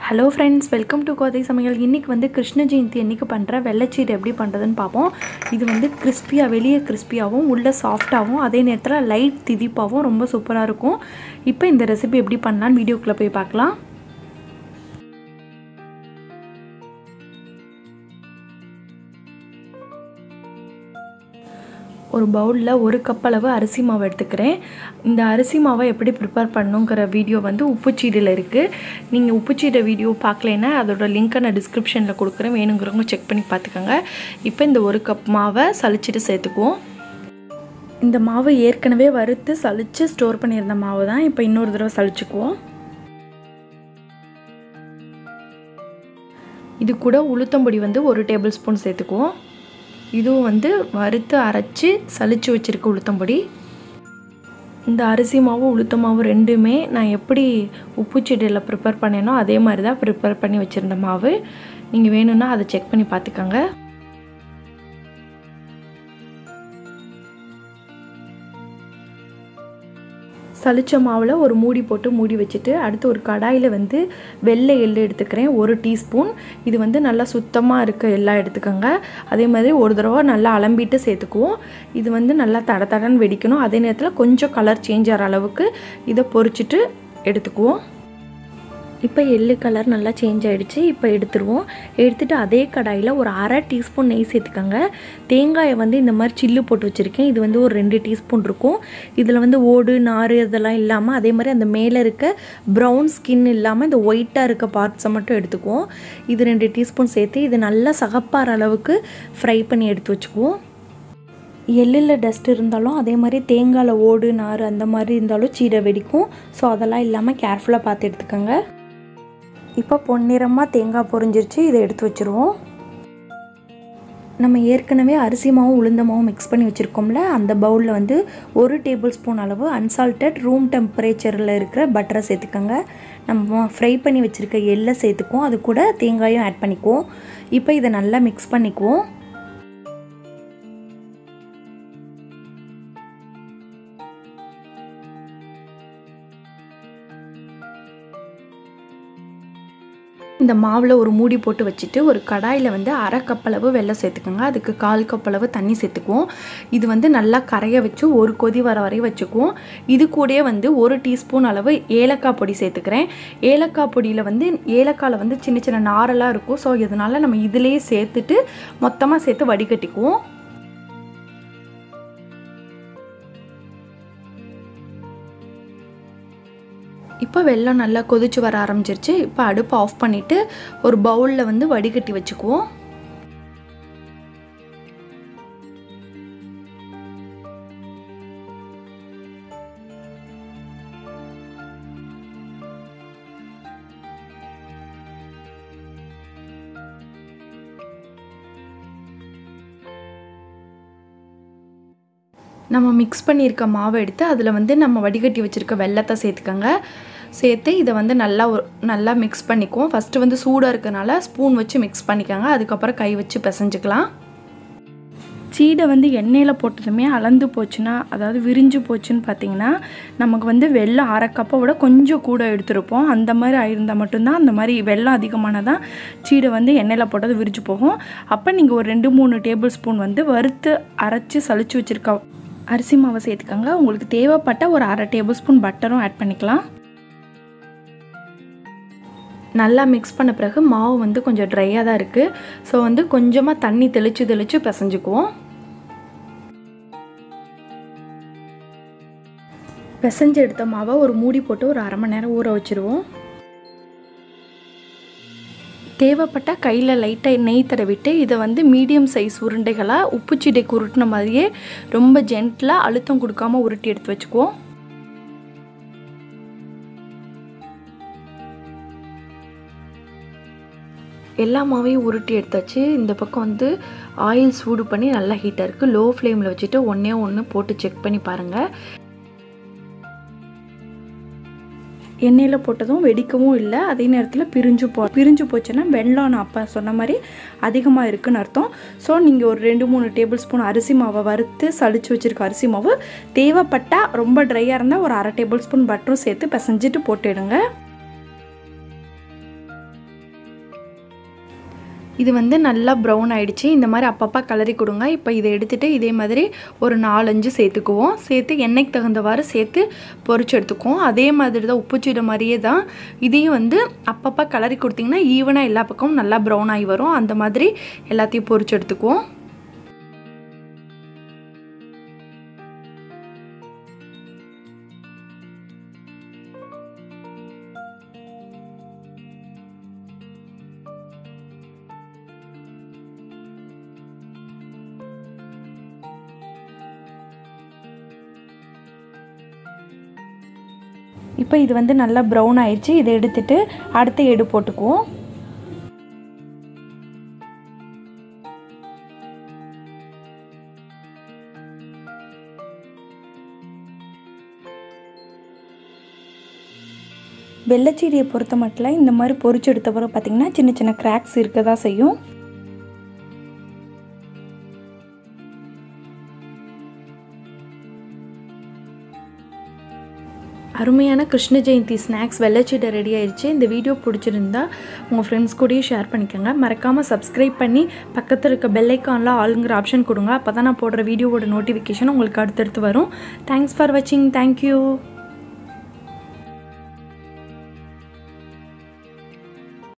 hello friends welcome to Kothai Samayal இன்றைக்கி வந்து கிருஷ்ண ஜெயந்தி அன்றைக்கி பண்ணுற வெள்ளைச்சீடு எப்படி பண்ணுறதுன்னு பார்ப்போம் இது வந்து கிறிஸ்பியாக வெளியே கிறிஸ்பியாகவும் உள்ளே சாஃப்டாகவும் அதே நேரத்தில் லைட் திதிப்பாகவும் ரொம்ப சூப்பராக இருக்கும் இப்போ இந்த ரெசிபி எப்படி பண்ணலான்னு வீடியோக்குள்ளே போய் பார்க்கலாம் ஒரு பவுலில் ஒரு கப் அளவு அரிசி மாவு எடுத்துக்கிறேன் இந்த அரிசி மாவை எப்படி ப்ரிப்பேர் பண்ணுங்கிற வீடியோ வந்து உப்புச்சீடில் இருக்குது நீங்கள் உப்புச்சீடை வீடியோ பார்க்கலைன்னா அதோட லிங்க்கை நான் டிஸ்கிரிப்ஷனில் கொடுக்குறேன் வேணுங்கிறவங்க செக் பண்ணி பார்த்துக்கோங்க இப்போ இந்த ஒரு கப் மாவை சளிச்சிட்டு சேர்த்துக்குவோம் இந்த மாவு ஏற்கனவே வறுத்து சளிச்சு ஸ்டோர் பண்ணியிருந்த மாவு தான் இப்போ இன்னொரு தடவை சளிச்சுக்குவோம் இது கூட உளுத்தம்பொடி வந்து ஒரு டேபிள் ஸ்பூன் சேர்த்துக்குவோம் இதுவும் வந்து வறுத்து அரைச்சி சளிச்சு வச்சுருக்க உளுத்தம்பொடி இந்த அரிசி மாவு உளுத்த மாவு ரெண்டுமே நான் எப்படி உப்பு செடியில் ப்ரிப்பேர் பண்ணேனோ அதே மாதிரி தான் ப்ரிப்பேர் பண்ணி வச்சுருந்த மாவு நீங்கள் வேணும்னா அதை செக் பண்ணி பார்த்துக்கோங்க சளிச்ச மாவில் ஒரு மூடி போட்டு மூடி வச்சுட்டு அடுத்து ஒரு கடாயில் வந்து வெள்ளை எள்ளு எடுத்துக்கிறேன் ஒரு டீஸ்பூன் இது வந்து நல்லா சுத்தமாக இருக்க எல்லாம் எடுத்துக்கோங்க அதே மாதிரி ஒரு தடவை நல்லா அலம்பிட்டு சேர்த்துக்குவோம் இது வந்து நல்லா தட தடன்னு வெடிக்கணும் அதே நேரத்தில் கொஞ்சம் கலர் சேஞ்ச் ஆகிற அளவுக்கு இதை பொரிச்சிட்டு எடுத்துக்குவோம் இப்போ எள்ளு கலர் நல்லா சேஞ்ச் ஆகிடுச்சு இப்போ எடுத்துருவோம் எடுத்துகிட்டு அதே கடாயில் ஒரு அரை டீஸ்பூன் நெய் சேர்த்துக்கோங்க தேங்காயை வந்து இந்த மாதிரி சில்லு போட்டு வச்சுருக்கேன் இது வந்து ஒரு ரெண்டு டீஸ்பூன் இருக்கும் இதில் வந்து ஓடு நார் இதெல்லாம் இல்லாமல் அதே மாதிரி அந்த மேலே இருக்க ப்ரௌன் ஸ்கின் இல்லாமல் இந்த ஒயிட்டாக இருக்க பார்ட்ஸை மட்டும் எடுத்துக்குவோம் இது ரெண்டு டீஸ்பூன் சேர்த்து இது நல்லா சகப்பாற அளவுக்கு ஃப்ரை பண்ணி எடுத்து வச்சுக்குவோம் எள்ளில் டஸ்ட் இருந்தாலும் அதே மாதிரி தேங்காயில் ஓடு நார் அந்த மாதிரி இருந்தாலும் சீடை வெடிக்கும் ஸோ அதெல்லாம் இல்லாமல் கேர்ஃபுல்லாக பார்த்து எடுத்துக்கோங்க இப்போ பொன்னிறமாக தேங்காய் பொரிஞ்சிருச்சு இதை எடுத்து வச்சுருவோம் நம்ம ஏற்கனவே அரிசி மாவும் உளுந்த மாவும் மிக்ஸ் பண்ணி வச்சுருக்கோம்ல அந்த பவுலில் வந்து ஒரு டேபிள் ஸ்பூன் அளவு அன்சால்டட் ரூம் டெம்பரேச்சரில் இருக்கிற பட்டரை சேர்த்துக்கோங்க நம்ம ஃப்ரை பண்ணி வச்சுருக்க எள்ளை சேர்த்துக்குவோம் அது கூட தேங்காயும் ஆட் பண்ணிக்குவோம் இப்போ இதை நல்லா மிக்ஸ் பண்ணிக்குவோம் இந்த மாவில் ஒரு மூடி போட்டு வச்சுட்டு ஒரு கடாயில் வந்து அரை கப்பளவு வெள்ளை சேர்த்துக்கோங்க அதுக்கு கால் கப்பளவு தண்ணி சேர்த்துக்குவோம் இது வந்து நல்லா கரைய வச்சு ஒரு கொதி வர வரை வச்சுக்குவோம் இது கூடயே வந்து ஒரு டீஸ்பூன் அளவு ஏலக்காய் பொடி சேர்த்துக்கிறேன் ஏலக்காய் பொடியில் வந்து ஏலக்காயில் வந்து சின்ன சின்ன நாரெல்லாம் இருக்கும் ஸோ இதனால் நம்ம இதிலேயே சேர்த்துட்டு மொத்தமாக சேர்த்து வடிகட்டிக்குவோம் இப்போ வெள்ளம் நல்லா கொதிச்சு வர ஆரம்பிச்சிருச்சு இப்போ அடுப்பு ஆஃப் பண்ணிவிட்டு ஒரு பவுலில் வந்து வடிகட்டி வச்சுக்குவோம் நம்ம மிக்ஸ் பண்ணியிருக்க மாவை எடுத்து அதில் வந்து நம்ம வடிகட்டி வச்சுருக்க வெள்ளத்தை சேர்த்துக்கோங்க சேர்த்து இதை வந்து நல்லா நல்லா மிக்ஸ் பண்ணிக்குவோம் ஃபஸ்ட்டு வந்து சூடாக இருக்கனால ஸ்பூன் வச்சு மிக்ஸ் பண்ணிக்கோங்க அதுக்கப்புறம் கை வச்சு பிசைஞ்சுக்கலாம் சீடை வந்து எண்ணெயில் போட்டதுமே அளந்து போச்சுன்னா அதாவது விரிஞ்சு போச்சுன்னு பார்த்தீங்கன்னா நமக்கு வந்து வெள்ளம் அரை கப்பை விட கொஞ்சம் கூட எடுத்துருப்போம் அந்த மாதிரி ஆயிருந்தால் மட்டும்தான் அந்த மாதிரி வெள்ளம் அதிகமானதான் சீடை வந்து எண்ணெயில் போட்டது விரிஞ்சு போகும் அப்போ நீங்கள் ஒரு ரெண்டு மூணு டேபிள் ஸ்பூன் வந்து வறுத்து அரைச்சி சளிச்சு வச்சுருக்க அரிசி மாவை சேர்த்துக்கோங்க உங்களுக்கு தேவைப்பட்ட ஒரு அரை டேபிள் ஸ்பூன் பட்டரும் ஆட் பண்ணிக்கலாம் நல்லா மிக்ஸ் பண்ண பிறகு மாவு வந்து கொஞ்சம் ட்ரையாக தான் இருக்குது ஸோ வந்து கொஞ்சமாக தண்ணி தெளித்து தெளித்து பிசைஞ்சுக்குவோம் பிசைஞ்சு எடுத்த மாவை ஒரு மூடி போட்டு ஒரு அரை மணி நேரம் ஊற வச்சுருவோம் தேவைப்பட்ட கையில் லைட்டாக நெய் தடவிட்டு இதை வந்து மீடியம் சைஸ் உருண்டைகளாக உப்புச்சீடைக்கு உருட்டின மாதிரியே ரொம்ப ஜென்டிலாக அழுத்தம் கொடுக்காமல் உருட்டி எடுத்து வச்சுக்குவோம் எல்லா மாவையும் உருட்டி எடுத்தாச்சு இந்த பக்கம் வந்து ஆயில் சூடு பண்ணி நல்லா ஹீட்டாக இருக்குது லோ ஃப்ளேமில் வச்சுட்டு ஒன்றே ஒன்று போட்டு செக் பண்ணி பாருங்கள் எண்ணெயில் போட்டதும் வெடிக்கவும் இல்லை அதே நேரத்தில் பிரிஞ்சு போ பிரிஞ்சு போச்சுன்னா வெள்ளம் நான் அப்போ சொன்ன மாதிரி அதிகமாக இருக்குன்னு அர்த்தம் ஸோ நீங்கள் ஒரு ரெண்டு மூணு டேபிள் ஸ்பூன் அரிசி மாவை வறுத்து சளிச்சு வச்சுருக்க அரிசி மாவு தேவைப்பட்டால் ரொம்ப ட்ரையாக இருந்தால் ஒரு அரை டேபிள் ஸ்பூன் பட்டரும் சேர்த்து பிசைஞ்சிட்டு போட்டுடுங்க இது வந்து நல்லா ப்ரௌன் ஆயிடுச்சு இந்த மாதிரி அப்பப்போ கலரி கொடுங்க இப்போ இதை எடுத்துகிட்டு இதே மாதிரி ஒரு நாலஞ்சு சேர்த்துக்குவோம் சேர்த்து எண்ணெய்க்கு தகுந்தவாறு சேர்த்து பொரிச்சு எடுத்துக்குவோம் அதே மாதிரி தான் உப்புச்சீடை மாதிரியே தான் இதையும் வந்து அப்பப்போ கலரி கொடுத்திங்கன்னா ஈவனாக எல்லா பக்கமும் நல்லா ப்ரௌன் ஆகி வரும் அந்த மாதிரி எல்லாத்தையும் பொரிச்சு எடுத்துக்குவோம் இப்போ இது வந்து நல்லா ப்ரௌன் ஆயிடுச்சு இதை எடுத்துட்டு அடுத்த எடு போட்டுக்குவோம் வெள்ளச்சீடியை பொறுத்த மட்டும் இந்த மாதிரி பொரிச்சு எடுத்த பிறகு பார்த்திங்கன்னா சின்ன சின்ன கிராக்ஸ் இருக்க தான் செய்யும் அருமையான கிருஷ்ண ஜெயந்தி ஸ்நாக்ஸ் வெள்ளச்சீடை ரெடி ஆயிடுச்சு இந்த வீடியோ பிடிச்சிருந்தா உங்கள் ஃப்ரெண்ட்ஸ் கூடயும் ஷேர் பண்ணிக்கோங்க மறக்காமல் சப்ஸ்கிரைப் பண்ணி பக்கத்தில் இருக்க பெல்லைக்கானில் ஆளுங்கிற ஆப்ஷன் கொடுங்க அப்போ தான் நான் போடுற வீடியோவோட நோட்டிஃபிகேஷன் உங்களுக்கு அடுத்தடுத்து வரும் தேங்க்ஸ் ஃபார் வாட்சிங் தேங்க்யூ